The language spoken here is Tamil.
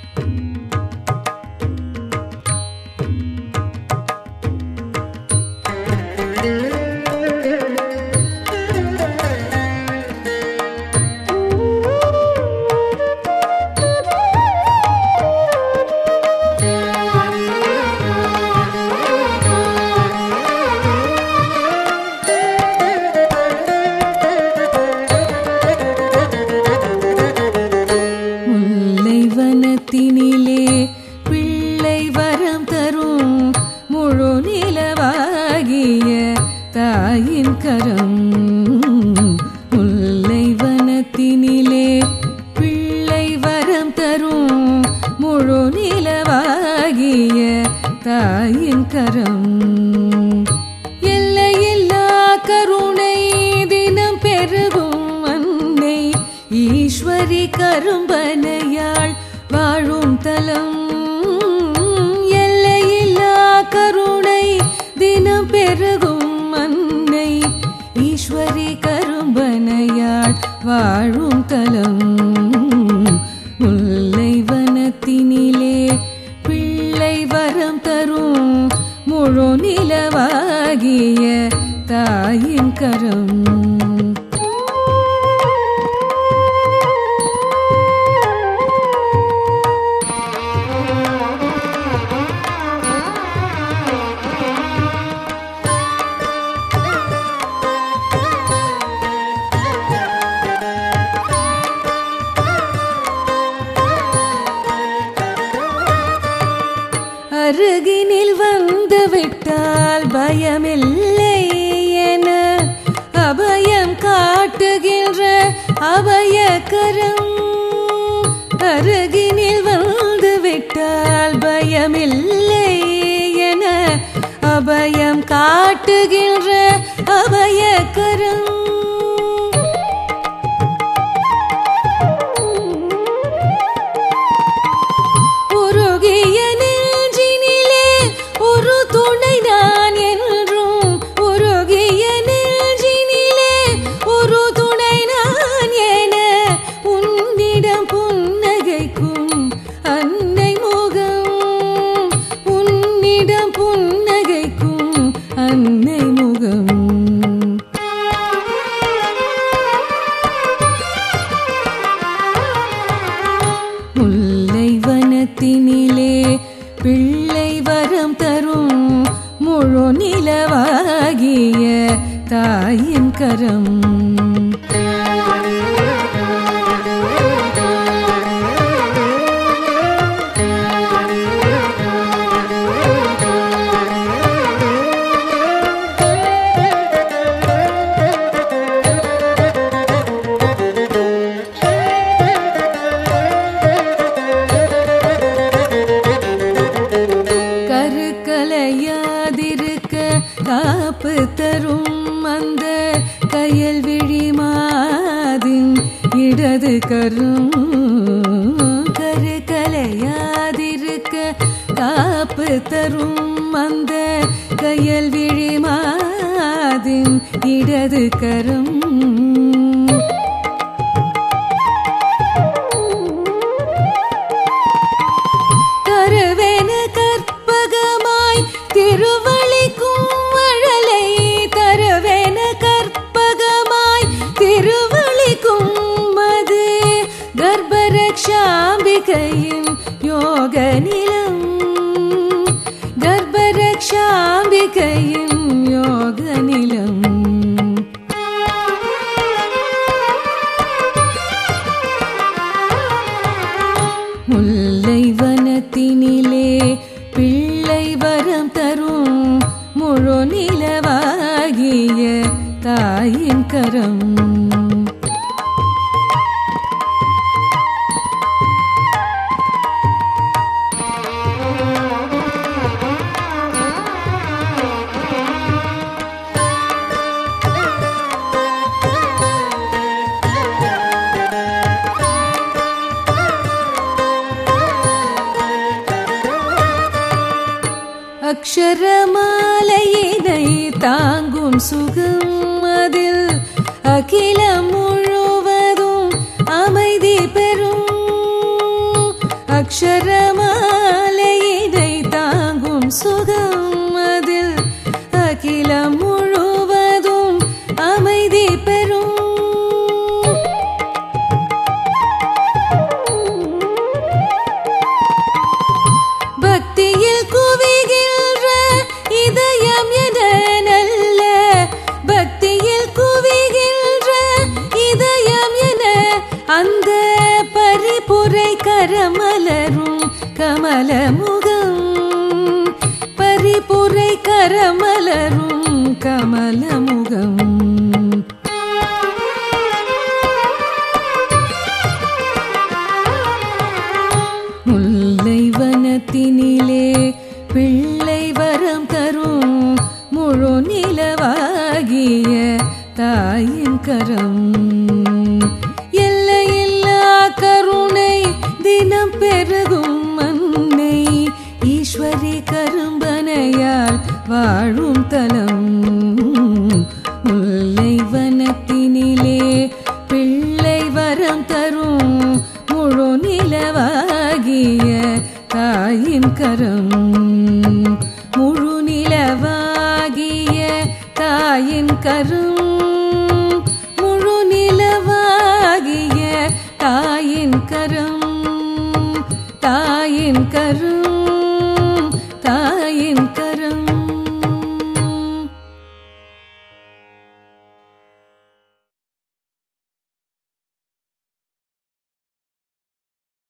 முல்லை வனத்தினிலே பிள்ளை வரம் தரும் முழு நிலவாகிய தாயின் கரம் முல்லை வனத்தினிலே பிள்ளை வரம் தரும் முழு நிலவாகிய தாயின் கரம் எல்லையில்லா கருணை தினம் பெருகும் அன்னை ஈஸ்வரி கரும்பனையாள் வாழும் தலம் எல்லையில்லா கருணை தினம் பெருகும் அன்னை ஈஸ்வரி கரும்பனையாள் வாழும் தலம் முல்லை வனத்தினிலே பிள்ளை வரம் தரும் முழு நிலவாகிய தாயின் கரம் அருகினில் வந்து விட்டால் பயமில்லை என அபயம் காட்டுகின்ற அபயக்கரம் அருகினில் வந்து விட்டால் பயமில்லை என அபயம் காட்டுகின்ற அபயக்கரம் உருகிய நெஞ்சினிலே ஒரு துணை நான் என்றும் உருகிய நெஞ்சினிலே ஒரு துணை நான் என உன்னிடம் புன்னகைக்கும் அன்னை முகம் உன்னிடம் புன்னகைக்கும் அன்னை முகம் முல்லை வனத்தினிலே பிள்ளை வரம் தரும் முழு நிலவாகிய தாயின் கரம் கருக்கலையாதிருக்க காப்பு தரும் அந்த கையல் விழி மாதின் இடது கரும் கருக்கலையாதிருக்க காப்பு தரும் அந்த கையல் விழி மாதின் இடது கரம் கருவென கற்பகமாய் திருவழிக்கும் அழலை தருவென கற்பகமாய் திருவழிக்கும் மது கர்ப்பரக்ஷாம்பிகையின் யோக நிலம் கர்ப்பரக்ஷாம்பிகையின் யோக நிலம் முல்லை வனத்தினிலே பிள்ளை வரம் தரும் முழு நிலவாகிய தாயின் கரம் அக்ஷரமாலையினை தாங்கும் சுகம் அதில் அகிலம் முழுவதும் அமைதி பெறும் அக்ஷரமாலையினை தாங்கும் சுகம் அதில் அகிலம் முழுவதும் அமைதி பெறும் பக்தியில் குவிகின்ற இதயம் என நல்ல பக்தியில் குவிகின்ற இதயம் என அந்த பரிபுரை கரமலரும் கமல முகம் பரிபுரை கரமலரும் கமல முகம் முல்லை வனத்தினிலே பிள்ளை வரம் தரும் முழு நிலவாகிய தாயின் கரம் எல்லையில்லா கருணை தினம் பெருகும் மன்னை ஈஸ்வரி கரும்பனையால் வாழும் தலம் முல்லை வனத்தினிலே பிள்ளை வரம் தரும் முழு நிலவாகிய தாயின் கரம் முழு நிலவாகிய தாயின் கரம்